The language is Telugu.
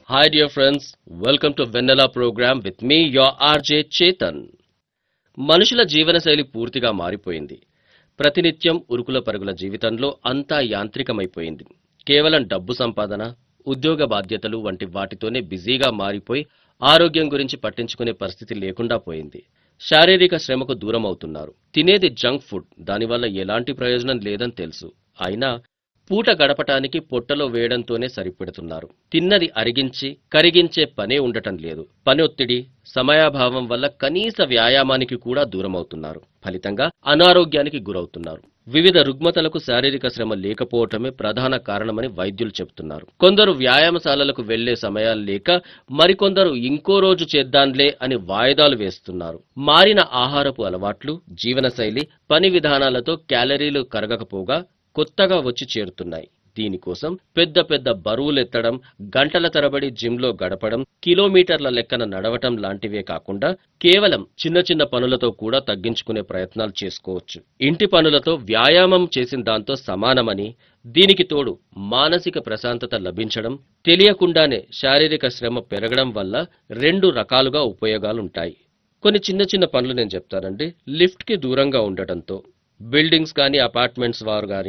Hi, dear friends. Welcome to Vanilla program with me, your RJ Chetan. మనుషుల జీవనశైలి పూర్తిగా మారిపోయింది ప్రతినిత్యం ఉరుకుల పరుగుల జీవితంలో అంతా యాంత్రికమైపోయింది కేవలం డబ్బు సంపాదన ఉద్యోగ బాధ్యతలు వంటి వాటితోనే బిజీగా మారిపోయి ఆరోగ్యం గురించి పట్టించుకునే పరిస్థితి లేకుండా పోయింది శారీరక శ్రమకు దూరం అవుతున్నారు తినేది జంక్ ఫుడ్ దానివల్ల ఎలాంటి ప్రయోజనం లేదని తెలుసు అయినా పూట గడపటానికి పొట్టలో వేయడంతోనే సరిపెడుతున్నారు తిన్నది అరిగించి కరిగించే పనే ఉండటం లేదు పని ఒత్తిడి సమయాభావం వల్ల కనీస వ్యాయామానికి కూడా దూరమవుతున్నారు ఫలితంగా అనారోగ్యానికి గురవుతున్నారు వివిధ రుగ్మతలకు శారీరక శ్రమ లేకపోవటమే ప్రధాన కారణమని వైద్యులు చెబుతున్నారు కొందరు వ్యాయామశాలలకు వెళ్లే సమయాలు లేక మరికొందరు ఇంకో రోజు చేద్దాంలే అని వాయిదాలు వేస్తున్నారు మారిన ఆహారపు అలవాట్లు జీవనశైలి పని విధానాలతో క్యాలరీలు కరగకపోగా కొత్తగా వచ్చి చేరుతున్నాయి దీనికోసం పెద్ద పెద్ద బరువులెత్తడం గంటల తరబడి జిమ్లో గడపడం కిలోమీటర్ల లెక్కన నడవటం లాంటివే కాకుండా కేవలం చిన్న చిన్న పనులతో కూడా తగ్గించుకునే ప్రయత్నాలు చేసుకోవచ్చు ఇంటి పనులతో వ్యాయామం చేసిన దాంతో సమానమని దీనికి తోడు మానసిక ప్రశాంతత లభించడం తెలియకుండానే శారీరక శ్రమ పెరగడం వల్ల రెండు రకాలుగా ఉపయోగాలుంటాయి కొన్ని చిన్న చిన్న పనులు నేను చెప్తానండి లిఫ్ట్కి దూరంగా ఉండటంతో బిల్డింగ్స్ కానీ అపార్ట్మెంట్స్ వారు కానీ